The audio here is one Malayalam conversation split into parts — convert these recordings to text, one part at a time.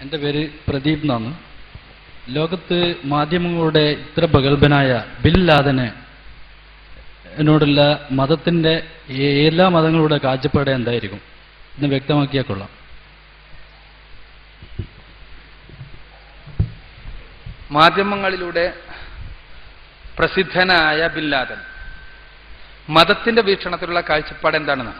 എൻ്റെ പേര് പ്രദീപ് എന്നാണ് ലോകത്ത് മാധ്യമങ്ങളുടെ ഇത്ര പ്രഗത്ഭനായ ബിൽ ലാദന് എന്നോടുള്ള മതത്തിൻ്റെ എല്ലാ മതങ്ങളുടെ കാഴ്ചപ്പാട് എന്തായിരിക്കും എന്ന് വ്യക്തമാക്കിയാൽ കൊള്ളാം മാധ്യമങ്ങളിലൂടെ പ്രസിദ്ധനായ ബില്ലാദൻ മതത്തിന്റെ വീക്ഷണത്തിലുള്ള കാഴ്ചപ്പാട് എന്താണെന്നാണ്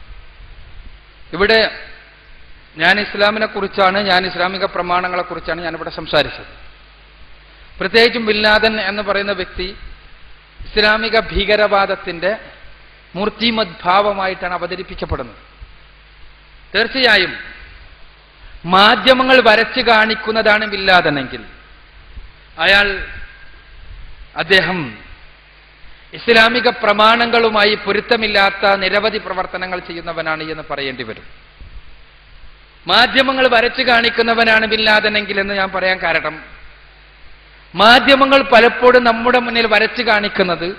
ഇവിടെ ഞാൻ ഇസ്ലാമിനെ കുറിച്ചാണ് ഞാൻ ഇസ്ലാമിക പ്രമാണങ്ങളെ കുറിച്ചാണ് ഞാനിവിടെ സംസാരിച്ചത് പ്രത്യേകിച്ചും ബില്ലാദൻ എന്ന് പറയുന്ന വ്യക്തി ഇസ്ലാമിക ഭീകരവാദത്തിന്റെ മൂർത്തിമദ്ഭാവമായിട്ടാണ് അവതരിപ്പിക്കപ്പെടുന്നത് തീർച്ചയായും മാധ്യമങ്ങൾ വരച്ചു കാണിക്കുന്നതാണ് ബില്ലാദനെങ്കിൽ അയാൾ അദ്ദേഹം ഇസ്ലാമിക പ്രമാണങ്ങളുമായി പൊരുത്തമില്ലാത്ത നിരവധി പ്രവർത്തനങ്ങൾ ചെയ്യുന്നവനാണ് എന്ന് പറയേണ്ടി വരും മാധ്യമങ്ങൾ വരച്ചു കാണിക്കുന്നവനാണ് ബില്ലാദനെങ്കിൽ എന്ന് ഞാൻ പറയാൻ കാരണം മാധ്യമങ്ങൾ പലപ്പോഴും നമ്മുടെ മുന്നിൽ വരച്ചു കാണിക്കുന്നത്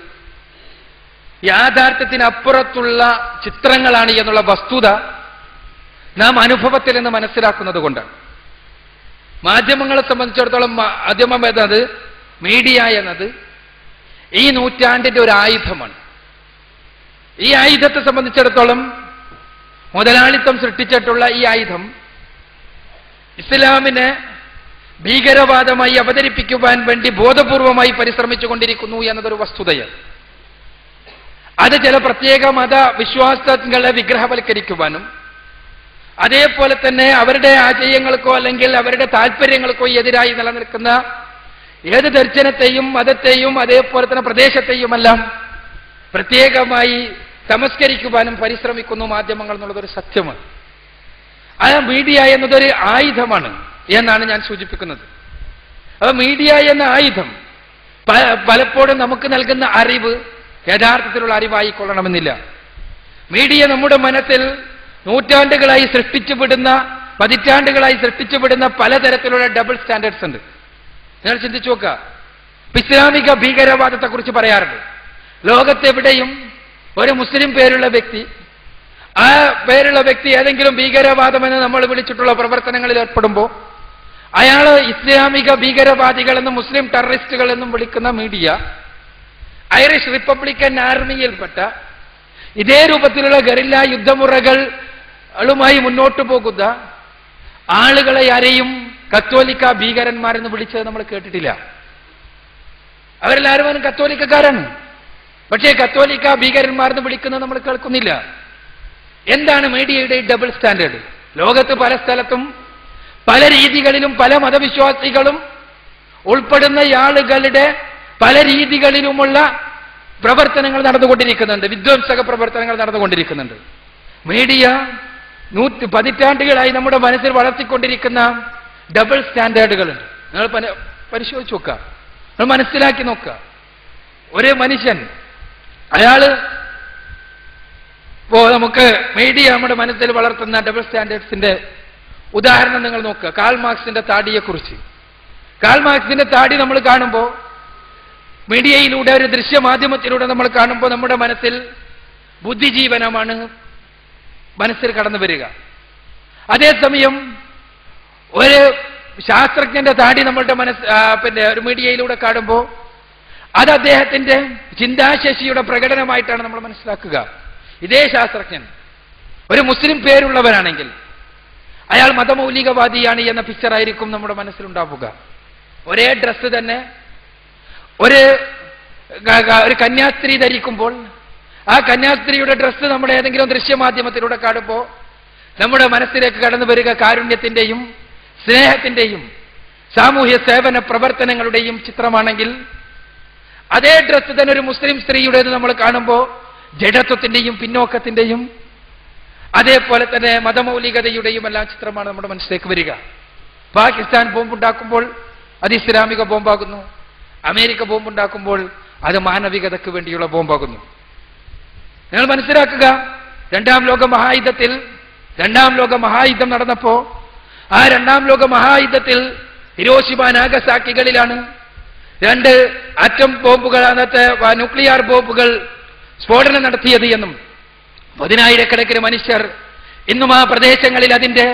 യാഥാർത്ഥ്യത്തിനപ്പുറത്തുള്ള ചിത്രങ്ങളാണ് എന്നുള്ള വസ്തുത നാം അനുഭവത്തിൽ നിന്ന് മനസ്സിലാക്കുന്നത് കൊണ്ടാണ് മാധ്യമങ്ങളെ സംബന്ധിച്ചിടത്തോളം മാധ്യമം എന്നത് മീഡിയ എന്നത് ഈ നൂറ്റാണ്ടിന്റെ ഒരു ആയുധമാണ് ഈ ആയുധത്തെ സംബന്ധിച്ചിടത്തോളം മുതലാളിത്തം സൃഷ്ടിച്ചിട്ടുള്ള ഈ ആയുധം ഇസ്ലാമിനെ ഭീകരവാദമായി അവതരിപ്പിക്കുവാൻ വേണ്ടി ബോധപൂർവമായി പരിശ്രമിച്ചുകൊണ്ടിരിക്കുന്നു എന്നതൊരു വസ്തുതയാണ് അത് ചില പ്രത്യേക മത വിശ്വാസങ്ങളെ വിഗ്രഹവൽക്കരിക്കുവാനും അതേപോലെ തന്നെ അവരുടെ ആശയങ്ങൾക്കോ അല്ലെങ്കിൽ അവരുടെ താല്പര്യങ്ങൾക്കോ എതിരായി നിലനിൽക്കുന്ന ഏത് ദർശനത്തെയും മതത്തെയും അതേപോലെ തന്നെ പ്രദേശത്തെയുമെല്ലാം പ്രത്യേകമായി തമസ്കരിക്കുവാനും പരിശ്രമിക്കുന്നു മാധ്യമങ്ങൾ എന്നുള്ളതൊരു സത്യമാണ് ആ മീഡിയ എന്നതൊരു ആയുധമാണ് എന്നാണ് ഞാൻ സൂചിപ്പിക്കുന്നത് അപ്പൊ മീഡിയ എന്ന ആയുധം പലപ്പോഴും നമുക്ക് നൽകുന്ന അറിവ് യഥാർത്ഥത്തിലുള്ള അറിവായിക്കൊള്ളണമെന്നില്ല മീഡിയ നമ്മുടെ മനസ്സിൽ നൂറ്റാണ്ടുകളായി സൃഷ്ടിച്ചുവിടുന്ന പതിറ്റാണ്ടുകളായി സൃഷ്ടിച്ചുവിടുന്ന പലതരത്തിലുള്ള ഡബിൾ സ്റ്റാൻഡേർഡ്സ് ഉണ്ട് നിങ്ങൾ ചിന്തിച്ചു നോക്കുക ഇസ്ലാമിക ഭീകരവാദത്തെ കുറിച്ച് പറയാറുണ്ട് ലോകത്തെവിടെയും ഒരു മുസ്ലിം പേരുള്ള വ്യക്തി ആ പേരുള്ള വ്യക്തി ഏതെങ്കിലും ഭീകരവാദമെന്ന് നമ്മൾ വിളിച്ചിട്ടുള്ള പ്രവർത്തനങ്ങളിൽ ഏർപ്പെടുമ്പോൾ അയാള് ഇസ്ലാമിക ഭീകരവാദികൾ എന്നും മുസ്ലിം ടെററിസ്റ്റുകൾ എന്നും വിളിക്കുന്ന മീഡിയ ഐറിഷ് റിപ്പബ്ലിക്കൻ ആർമിയിൽപ്പെട്ട ഇതേ രൂപത്തിലുള്ള ഗറില്ല യുദ്ധമുറകളുമായി മുന്നോട്ട് പോകുന്ന ആളുകളെ ആരെയും കത്തോലിക്ക ഭീകരന്മാരെന്ന് വിളിച്ചത് നമ്മൾ കേട്ടിട്ടില്ല അവരെല്ലാവരും കത്തോലിക്കക്കാരാണ് പക്ഷേ കത്തോലിക്ക ഭീകരന്മാരെന്ന് വിളിക്കുന്നത് നമ്മൾ കേൾക്കുന്നില്ല എന്താണ് മീഡിയയുടെ ഡബിൾ സ്റ്റാൻഡേർഡ് ലോകത്ത് പല സ്ഥലത്തും പല രീതികളിലും പല മതവിശ്വാസികളും ഉൾപ്പെടുന്ന ആളുകളുടെ പല രീതികളിലുമുള്ള പ്രവർത്തനങ്ങൾ നടന്നുകൊണ്ടിരിക്കുന്നുണ്ട് വിധ്വംസക പ്രവർത്തനങ്ങൾ നടന്നുകൊണ്ടിരിക്കുന്നുണ്ട് മീഡിയ നൂറ്റി പതിറ്റാണ്ടുകളായി നമ്മുടെ മനസ്സിൽ വളർത്തിക്കൊണ്ടിരിക്കുന്ന ഡബിൾ സ്റ്റാൻഡേർഡുകളുണ്ട് നിങ്ങൾ പരിശോധിച്ച് നോക്കുക നിങ്ങൾ മനസ്സിലാക്കി നോക്കുക ഒരു മനുഷ്യൻ അയാള് ഇപ്പോ നമുക്ക് മീഡിയ നമ്മുടെ മനസ്സിൽ വളർത്തുന്ന ഡബിൾ സ്റ്റാൻഡേർഡ്സിന്റെ ഉദാഹരണം നിങ്ങൾ നോക്കുക കാൾ മാർക്സിന്റെ താടിയെക്കുറിച്ച് കാൾ മാർക്സിന്റെ താടി നമ്മൾ കാണുമ്പോൾ മീഡിയയിലൂടെ ഒരു ദൃശ്യമാധ്യമത്തിലൂടെ നമ്മൾ കാണുമ്പോൾ നമ്മുടെ മനസ്സിൽ ബുദ്ധിജീവനമാണ് മനസ്സിൽ കടന്നു വരിക അതേസമയം ഒരു ശാസ്ത്രജ്ഞന്റെ താടി നമ്മളുടെ മനസ്സ് പിന്നെ ഒരു മീഡിയയിലൂടെ കാണുമ്പോൾ അത് അദ്ദേഹത്തിന്റെ ചിന്താശേഷിയുടെ പ്രകടനമായിട്ടാണ് നമ്മൾ മനസ്സിലാക്കുക ഇതേ ശാസ്ത്രജ്ഞൻ ഒരു മുസ്ലിം പേരുള്ളവരാണെങ്കിൽ അയാൾ മതമൗലികവാദിയാണ് എന്ന പിക്ചർ ആയിരിക്കും നമ്മുടെ മനസ്സിലുണ്ടാവുക ഒരേ ഡ്രസ്സ് തന്നെ ഒരു ഒരു കന്യാസ്ത്രീ ധരിക്കുമ്പോൾ ആ കന്യാസ്ത്രീയുടെ ഡ്രസ്സ് നമ്മുടെ ഏതെങ്കിലും ദൃശ്യമാധ്യമത്തിലൂടെ കാണുമ്പോൾ നമ്മുടെ മനസ്സിലേക്ക് കടന്നു വരിക കാരുണ്യത്തിന്റെയും സ്നേഹത്തിന്റെയും സാമൂഹ്യ സേവന പ്രവർത്തനങ്ങളുടെയും ചിത്രമാണെങ്കിൽ അതേ ഡ്രസ്സ് തന്നെ ഒരു മുസ്ലിം സ്ത്രീയുടേത് നമ്മൾ കാണുമ്പോൾ ജഡത്വത്തിന്റെയും പിന്നോക്കത്തിന്റെയും അതേപോലെ തന്നെ മതമൗലികതയുടെയും എല്ലാം ചിത്രമാണ് നമ്മുടെ മനസ്സിലേക്ക് വരിക പാകിസ്ഥാൻ ബോംബുണ്ടാക്കുമ്പോൾ അത് ഇസ്ലാമിക ബോംബാകുന്നു അമേരിക്ക ബോംബുണ്ടാക്കുമ്പോൾ അത് മാനവികതയ്ക്ക് വേണ്ടിയുള്ള ബോംബാകുന്നു നിങ്ങൾ മനസ്സിലാക്കുക രണ്ടാം ലോക മഹായുദ്ധത്തിൽ രണ്ടാം ലോക മഹായുദ്ധം നടന്നപ്പോ ആ രണ്ടാം ലോക മഹായുദ്ധത്തിൽ ഹിരോഷിമ നാഗസാക്കികളിലാണ് രണ്ട് ആറ്റം ബോംബുകൾ അന്നത്തെ ന്യൂക്ലിയർ ബോംബുകൾ സ്ഫോടനം നടത്തിയത് എന്നും പതിനായിരക്കണക്കിന് മനുഷ്യർ ഇന്നും ആ പ്രദേശങ്ങളിൽ അതിന്റെ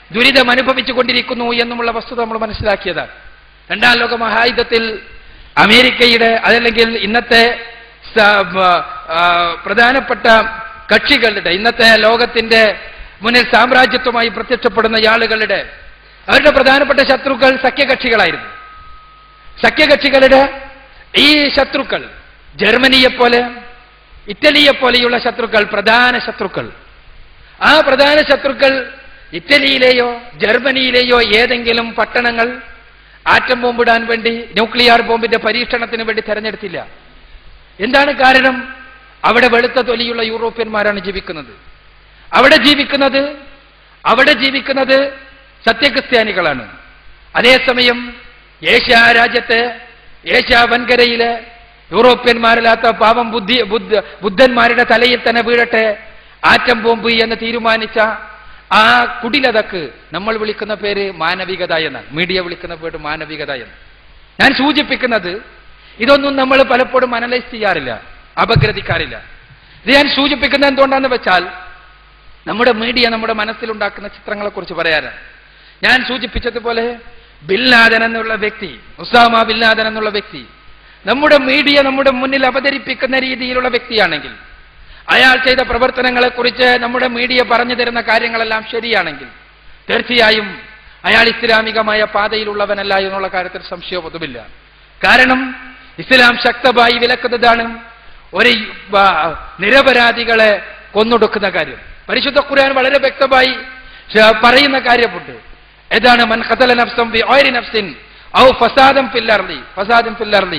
ദുരിതം അനുഭവിച്ചു കൊണ്ടിരിക്കുന്നു എന്നുമുള്ള വസ്തുത നമ്മൾ മനസ്സിലാക്കിയതാണ് രണ്ടാം ലോക മഹായുദ്ധത്തിൽ അമേരിക്കയുടെ അതല്ലെങ്കിൽ ഇന്നത്തെ സ- മ- ആ, പ്രധാനപ്പെട്ട കക്ഷികളുടെ ഇന്നത്തെ ലോകത്തിന്റെ മുന്നിൽ സാമ്രാജ്യത്വമായി പ്രത്യക്ഷപ്പെടുന്ന ഈ ആളുകളുടെ അവരുടെ പ്രധാനപ്പെട്ട ശത്രുക്കൾ സഖ്യകക്ഷികളായിരുന്നു സഖ്യകക്ഷികളുടെ ഈ ശത്രുക്കൾ ജർമ്മനിയെ പോലെ ഇറ്റലിയെ പോലെയുള്ള ശത്രുക്കൾ പ്രധാന ശത്രുക്കൾ ആ പ്രധാന ശത്രുക്കൾ ഇറ്റലിയിലെയോ ജർമ്മനിയിലെയോ ഏതെങ്കിലും പട്ടണങ്ങൾ ആറ്റം ബോംബിടാൻ വേണ്ടി ന്യൂക്ലിയർ ബോംബിന്റെ പരീക്ഷണത്തിന് വേണ്ടി തെരഞ്ഞെടുത്തില്ല എന്താണ് കാരണം അവിടെ വെളുത്ത തൊലിയുള്ള യൂറോപ്യന്മാരാണ് ജീവിക്കുന്നത് അവിടെ ജീവിക്കുന്നത് അവിടെ ജീവിക്കുന്നത് സത്യക്രിസ്ത്യാനികളാണ് അതേസമയം ഏഷ്യ രാജ്യത്തെ ഏഷ്യ വൻകരയിലെ യൂറോപ്യന്മാരില്ലാത്ത പാവം ബുദ്ധി ബുദ്ധ ബുദ്ധന്മാരുടെ തലയിൽ തന്നെ വീഴട്ടെ ആറ്റം ബോംബ് എന്ന് തീരുമാനിച്ച ആ കുടിലതക്ക് നമ്മൾ വിളിക്കുന്ന പേര് മാനവികത എന്നാണ് മീഡിയ വിളിക്കുന്ന പേര് മാനവികത എന്ന് ഞാൻ സൂചിപ്പിക്കുന്നത് ഇതൊന്നും നമ്മൾ പലപ്പോഴും അനലൈസ് ചെയ്യാറില്ല അപഗ്രഥിക്കാറില്ല ഇത് ഞാൻ സൂചിപ്പിക്കുന്നത് എന്തുകൊണ്ടാന്ന് വെച്ചാൽ നമ്മുടെ മീഡിയ നമ്മുടെ മനസ്സിലുണ്ടാക്കുന്ന ചിത്രങ്ങളെക്കുറിച്ച് പറയാനാണ് ഞാൻ സൂചിപ്പിച്ചതുപോലെ ബില്ലാദൻ എന്നുള്ള വ്യക്തി ഉസാമ ബില്ലാദൻ എന്നുള്ള വ്യക്തി നമ്മുടെ മീഡിയ നമ്മുടെ മുന്നിൽ അവതരിപ്പിക്കുന്ന രീതിയിലുള്ള വ്യക്തിയാണെങ്കിൽ അയാൾ ചെയ്ത പ്രവർത്തനങ്ങളെക്കുറിച്ച് നമ്മുടെ മീഡിയ പറഞ്ഞു തരുന്ന കാര്യങ്ങളെല്ലാം ശരിയാണെങ്കിൽ തീർച്ചയായും അയാൾ ഇസ്ലാമികമായ പാതയിലുള്ളവനല്ല എന്നുള്ള കാര്യത്തിൽ സംശയമൊന്നുമില്ല കാരണം ഇസ്ലാം ശക്തമായി വിലക്കുന്നതാണ് ഒരു ബ- നിരപരാധികളെ കൊന്നൊടുക്കുന്ന കാര്യം പരിശുദ്ധ ഖുർആൻ വളരെ വ്യക്തമായി ശ- പറയുന്ന കാര്യമുണ്ട് ഏതാണ് മൻ ഖതല നഫ്സം ബി ഗൈരി നഫ്സിൻ ഔ ഫസാദം ഫിൽ അർളി ഫസാദം ഫിൽ അർളി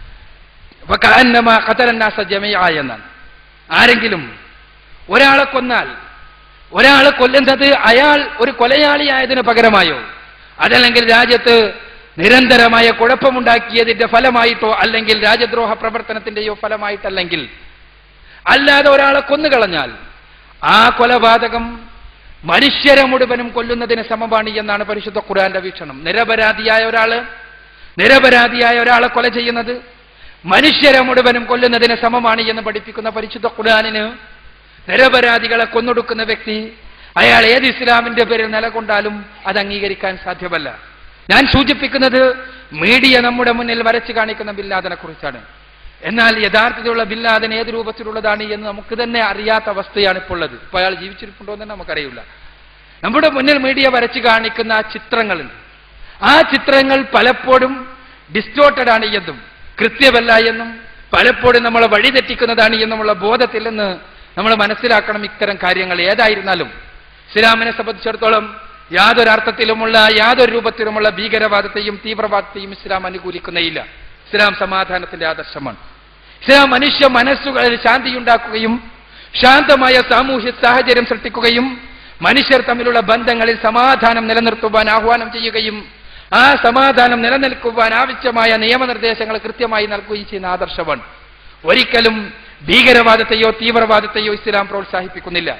ഫകഅന്നമാ ഖതല الناس ജമീഅ എന്നാണ് ആരെങ്കിലും ഒരാളെ കൊന്നാൽ ഒരാളെ കൊല്ലുന്നത് അയാൾ ഒരു കൊലയാളിയായതിന് പകരമായോ അതല്ലെങ്കിൽ രാജ്യത്ത് നിരന്തരമായ കുഴപ്പമുണ്ടാക്കിയതിന്റെ ഫലമായിട്ടോ അല്ലെങ്കിൽ രാജ്യദ്രോഹ പ്രവർത്തനത്തിന്റെയോ ഫലമായിട്ടല്ലെങ്കിൽ അല്ലാതെ ഒരാളെ കൊന്നുകളഞ്ഞാൽ ആ കൊലപാതകം മനുഷ്യരെ മുഴുവനും കൊല്ലുന്നതിന് സമമാണ് എന്നാണ് പരിശുദ്ധ ഖുർആന്റെ വീക്ഷണം നിരപരാധിയായ ഒരാള് നിരപരാധിയായ ഒരാളെ കൊല ചെയ്യുന്നത് മനുഷ്യരെ മുഴുവനും കൊല്ലുന്നതിന് സമമാണ് എന്ന് പഠിപ്പിക്കുന്ന പരിശുദ്ധ ഖുർആനിന് നിരപരാധികളെ കൊന്നൊടുക്കുന്ന വ്യക്തി അയാൾ ഏത് ഇസ്ലാമിന്റെ പേരിൽ നിലകൊണ്ടാലും അത് അംഗീകരിക്കാൻ സാധ്യമല്ല ഞാൻ സൂചിപ്പിക്കുന്നത് മീഡിയ നമ്മുടെ മുന്നിൽ വരച്ചു കാണിക്കുന്ന ബില്ലാദനെ കുറിച്ചാണ് എന്നാൽ യഥാർത്ഥത്തിലുള്ള ബില്ലാദൻ ഏത് രൂപത്തിലുള്ളതാണ് എന്ന് നമുക്ക് തന്നെ അറിയാത്ത അവസ്ഥയാണ് ഇപ്പോൾ ഉള്ളത് ഇപ്പൊ അയാൾ ജീവിച്ചിരിപ്പുണ്ടോ എന്ന് നമുക്കറിയില്ല നമ്മുടെ മുന്നിൽ മീഡിയ വരച്ചു കാണിക്കുന്ന ആ ചിത്രങ്ങളുണ്ട് ആ ചിത്രങ്ങൾ പലപ്പോഴും ഡിസ്റ്റോർട്ടഡ് ആണ് എന്നും കൃത്യമല്ല എന്നും പലപ്പോഴും നമ്മളെ വഴിതെറ്റിക്കുന്നതാണ് എന്നുമുള്ള ബോധത്തിൽ നിന്ന് നമ്മൾ മനസ്സിലാക്കണം ഇത്തരം കാര്യങ്ങൾ ഏതായിരുന്നാലും ഇസ്ലാമിനെ സംബന്ധിച്ചിടത്തോളം യാതൊരർത്ഥത്തിലുമുള്ള യാതൊരു രൂപത്തിലുമുള്ള ഭീകരവാദത്തെയും തീവ്രവാദത്തെയും ഇസ്ലാം അനുകൂലിക്കുന്നേയില്ല ഇസ്ലാം സമാധാനത്തിന്റെ ആദർശമാണ് ഇസ്ലാം മനുഷ്യ മനസ്സുകളിൽ ശാന്തിയുണ്ടാക്കുകയും ശാന്തമായ സാമൂഹ്യ സാഹചര്യം സൃഷ്ടിക്കുകയും മനുഷ്യർ തമ്മിലുള്ള ബന്ധങ്ങളിൽ സമാധാനം നിലനിർത്തുവാൻ ആഹ്വാനം ചെയ്യുകയും ആ സമാധാനം നിലനിൽക്കുവാൻ ആവശ്യമായ നിയമനിർദ്ദേശങ്ങൾ കൃത്യമായി നൽകുകയും ചെയ്യുന്ന ആദർശമാണ് ഒരിക്കലും ഭീകരവാദത്തെയോ തീവ്രവാദത്തെയോ ഇസ്ലാം പ്രോത്സാഹിപ്പിക്കുന്നില്ല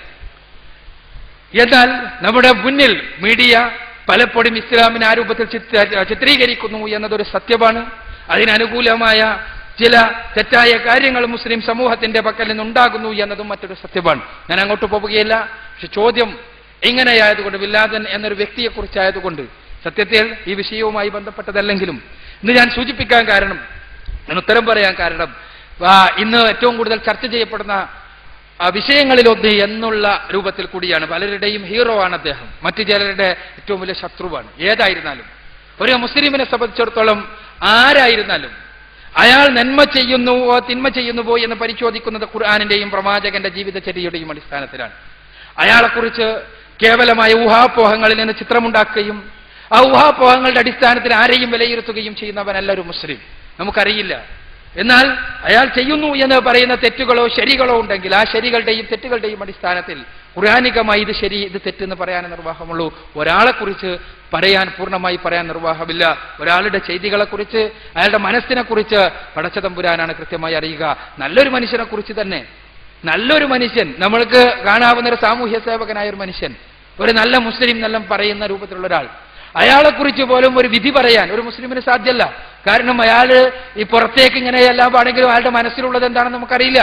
എന്നാൽ നമ്മുടെ മുന്നിൽ മീഡിയ പലപ്പോഴും ഇസ്ലാമിനെ ആ രൂപത്തിൽ ചിത്ര- ചിത്രീകരിക്കുന്നു എന്നതൊരു സത്യമാണ് അതിനനുകൂലമായ ചില തെറ്റായ കാര്യങ്ങൾ മുസ്ലിം സമൂഹത്തിന്റെ പക്കൽ നിന്നുണ്ടാകുന്നു എന്നതും മറ്റൊരു സത്യമാണ് ഞാൻ അങ്ങോട്ട് പോവുകയില്ല പക്ഷെ ചോദ്യം എങ്ങനെയായതുകൊണ്ട് വില്ലാദൻ എന്നൊരു വ്യക്തിയെക്കുറിച്ചായതുകൊണ്ട് സത്യത്തിൽ ഈ വിഷയവുമായി ബന്ധപ്പെട്ടതല്ലെങ്കിലും ഇന്ന് ഞാൻ സൂചിപ്പിക്കാൻ കാരണം ഞാൻ ഉത്തരം പറയാൻ കാരണം ആ, ഇന്ന് ഏറ്റവും കൂടുതൽ ചർച്ച ചെയ്യപ്പെടുന്ന ആ വിഷയങ്ങളിലൊന്ന് എന്നുള്ള രൂപത്തിൽ കൂടിയാണ് പലരുടെയും ഹീറോ ആണ് അദ്ദേഹം മറ്റു ചിലരുടെ ഏറ്റവും വലിയ ശത്രുവാണ് ഏതായിരുന്നാലും ഒരു മുസ്ലിമിനെ സംബന്ധിച്ചിടത്തോളം ആരായിരുന്നാലും അയാൾ നന്മ ചെയ്യുന്നുവോ തിന്മ ചെയ്യുന്നുവോ എന്ന് പരിശോധിക്കുന്നത് ഖുർആാനിന്റെയും പ്രവാചകന്റെ ജീവിതചര്യയുടെയും അടിസ്ഥാനത്തിലാണ് അയാളെക്കുറിച്ച് കേവലമായ ഊഹാപോഹങ്ങളിൽ നിന്ന് ചിത്രമുണ്ടാക്കുകയും ആ ഊഹാപോഹങ്ങളുടെ അടിസ്ഥാനത്തിൽ ആരെയും വിലയിരുത്തുകയും ചെയ്യുന്നവനല്ല ഒരു മുസ്ലിം നമുക്കറിയില്ല എന്നാൽ അയാൾ ചെയ്യുന്നു എന്ന് പറയുന്ന തെറ്റുകളോ ശരികളോ ഉണ്ടെങ്കിൽ ആ ശരികളുടെയും തെറ്റുകളുടെയും അടിസ്ഥാനത്തിൽ ഖുർആാനികമായി ഇത് ശരി ഇത് തെറ്റെന്ന് പറയാൻ നിർവാഹമുള്ളൂ ഒരാളെക്കുറിച്ച് പറയാൻ പൂർണ്ണമായി പറയാൻ നിർവാഹമില്ല ഒരാളുടെ ചെയ്തികളെക്കുറിച്ച് അയാളുടെ മനസ്സിനെക്കുറിച്ച് പടച്ചതമ്പുരാനാണ് കൃത്യമായി അറിയുക നല്ലൊരു മനുഷ്യനെ കുറിച്ച് തന്നെ നല്ലൊരു മനുഷ്യൻ നമ്മൾക്ക് കാണാവുന്ന ഒരു സാമൂഹ്യ സേവകനായ ഒരു മനുഷ്യൻ ഒരു നല്ല മുസ്ലിം നല്ല പറയുന്ന രൂപത്തിലുള്ള ഒരാൾ അയാളെക്കുറിച്ച് പോലും ഒരു വിധി പറയാൻ ഒരു മുസ്ലിമിന് സാധ്യമല്ല കാരണം അയാൾ ഈ പുറത്തേക്ക് ഇങ്ങനെ എല്ലാം പാടെങ്കിലും അയാളുടെ മനസ്സിലുള്ളത് എന്താണെന്ന് നമുക്കറിയില്ല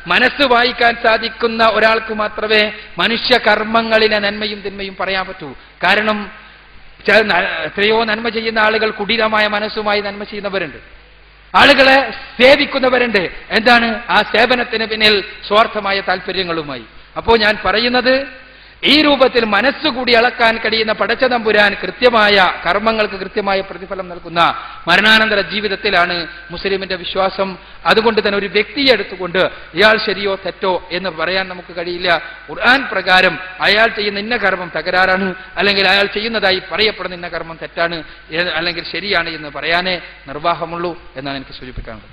മനസ്സ് വായിക്കാൻ സാധിക്കുന്ന ഒരാൾക്ക് മാത്രമേ മനുഷ്യ കർമ്മങ്ങളിലെ നന്മയും തിന്മയും പറയാൻ പറ്റൂ കാരണം ചെ- ന- എത്രയോ നന്മ ചെയ്യുന്ന ആളുകൾ കുടീരമായ മനസ്സുമായി നന്മ ചെയ്യുന്നവരുണ്ട് ആളുകളെ സേവിക്കുന്നവരുണ്ട് എന്താണ് ആ സേവനത്തിന് പിന്നിൽ സ്വാർത്ഥമായ താല്പര്യങ്ങളുമായി അപ്പോൾ ഞാൻ പറയുന്നത് ഈ രൂപത്തിൽ മനസ്സുകൂടി അളക്കാൻ കഴിയുന്ന പടച്ച തമ്പുരാൻ കൃത്യമായ കർമ്മങ്ങൾക്ക് കൃത്യമായ പ്രതിഫലം നൽകുന്ന മരണാനന്തര ജീവിതത്തിലാണ് മുസ്ലിമിന്റെ വിശ്വാസം അതുകൊണ്ട് തന്നെ ഒരു വ്യക്തിയെ എടുത്തുകൊണ്ട് ഇയാൾ ശരിയോ തെറ്റോ എന്ന് പറയാൻ നമുക്ക് കഴിയില്ല ഖുർആൻ പ്രകാരം അയാൾ ചെയ്യുന്ന ഇന്ന കർമ്മം തകരാറാണ് അല്ലെങ്കിൽ അയാൾ ചെയ്യുന്നതായി പറയപ്പെടുന്ന ഇന്ന കർമ്മം തെറ്റാണ് ഏത് അല്ലെങ്കിൽ ശരിയാണ് എന്ന് പറയാനേ നിർവാഹമുള്ളൂ എന്നാണ് എനിക്ക് സൂചിപ്പിക്കാനുള്ളത്